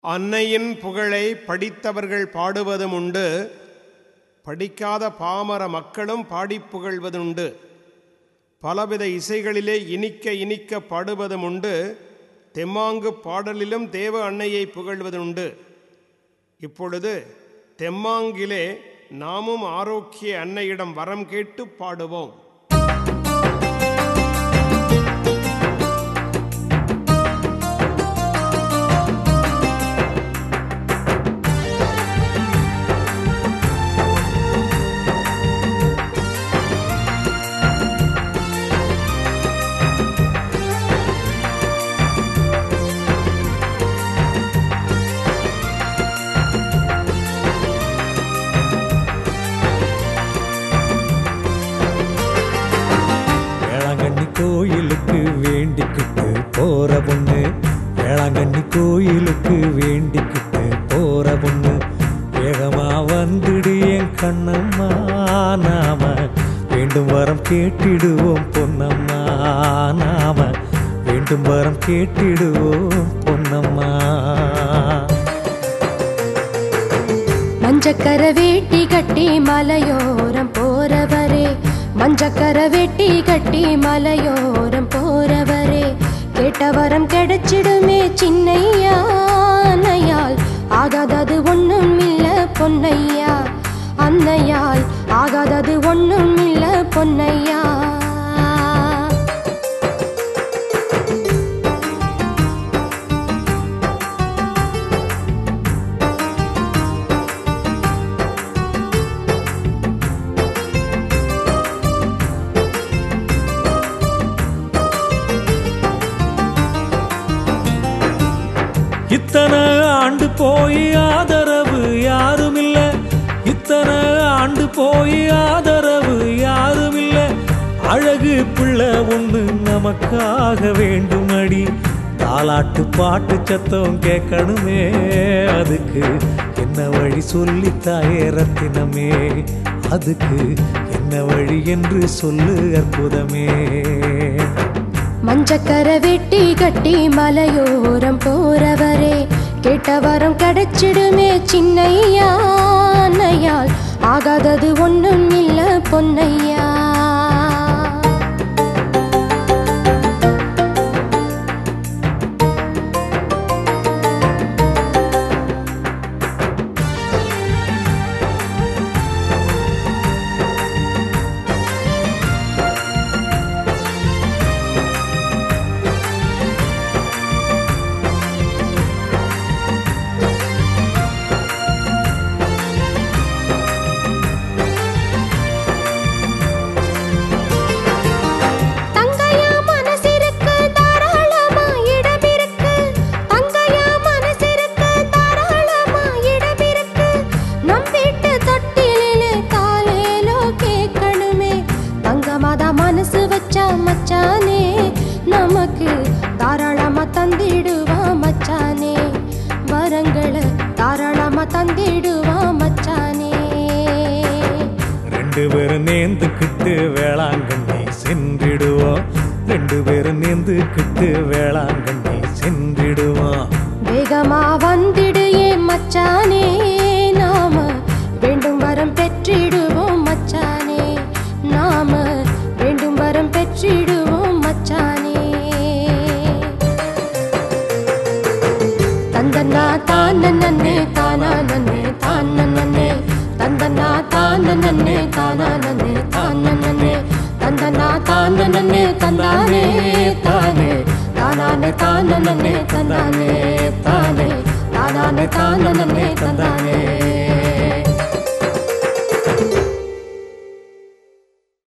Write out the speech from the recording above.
அன்னையின் புகழை படித்தவர்கள் பாடுவதும் உண்டு படிக்காத பாமர மக்களும் பாடிப் புகழ்வதுண்டு பலவித இசைகளிலே இனிக்க இனிக்க பாடுவதும் உண்டு தெம்மாங்கு பாடலிலும் தேவ அன்னையை புகழ்வதுண்டு இப்பொழுது தெம்மாங்கிலே நாமும் ஆரோக்கிய அன்னையிடம் வரம் கேட்டு பாடுவோம் வேளாங்கண்ணி கோயிலுக்கு வேண்டிக்கிட்டு போற பொண்ணு வேளாங்கண்ணி கோயிலுக்கு வேண்டிக்கிட்டு போற பொண்ணு வேகமா வந்துடு என் கண்ணம்மா நாம வேண்டும் வரம் கேட்டிடுவோம் பொன்னம்மா நாம வேண்டும் வரம் கேட்டிடுவோம் பொன்னம்மா மஞ்சக்கர வேட்டி கட்டி மலையோரம் போறவரே மஞ்சக்கர வேட்டி கட்டி மலையோரம் போறவரே கேட்ட வரம் கிடைச்சிடுமே சின்னையா அன்னையால் ஆகாதது ஒண்ணும் இல்ல பொன்னையா அன்னையால் ஆகாதது ஒண்ணும் இல்ல பொன்னையா இத்தனை ஆண்டு போய் ஆதரவு யாரும் இல்ல இத்தனை ஆண்டு போய் ஆதரவு யாரும் இல்ல அழகு பிள்ளை ஒண்ணு நமக்காக வேண்டுமடி தாலாட்டு பாட்டு சத்தம் கேட்கணுமே அதுக்கு என்ன வழி சொல்லித்தாயே ரத்தினமே அதுக்கு என்ன வழி என்று சொல்லு அற்புதமே மஞ்சக்கர வெட்டி கட்டி மலையோரம் போறவரே கேட்ட வரம் கிடைச்சிடுமே சின்னையா அன்னையால் ஆகாதது ஒண்ணும் இல்ல பொன்னையா தங்கையா மனசிருக்கு தாராளமா இடம் இருக்கு தங்கையா மனசிருக்கு தாராளமா இடம் இருக்கு நம் வீட்டு தொட்டிலே காலேலோ கேட்கணுமே தங்கமாதா மனசு வச்சா மச்சானே நமக்கு தாராளமா தந்திடுவா மச்சானே வரங்களை தாராளமா தந்திடுவா மச்சானே ரெண்டு பேரும் நேர்ந்துக்கிட்டு வேளாங்கண்ணி சென்றிடுவோம் ரெண்டு பேரும் நேர்ந்துக்கிட்டு வேளாங்கண்ணி சென்றிடுவோம் வேகமா வந்திடு ஏன் மச்சானே நாம வேண்டும் வரம் பெற்றிடுவோம் மச்சானே நாம வேண்டும் வரம் பெற்றிடுவோம் மச்சானே தந்தன்னா தான நன்னே தானா நன்னே தான நன்னே தந்தன்னா தான நன்னே தானா நன்னே தான நன்னே தந்தன்னா தான நன்னே தந்தானே தானே தானானே தான நன்னே தந்தானே தானே தானானே தான நன்னே தந்தானே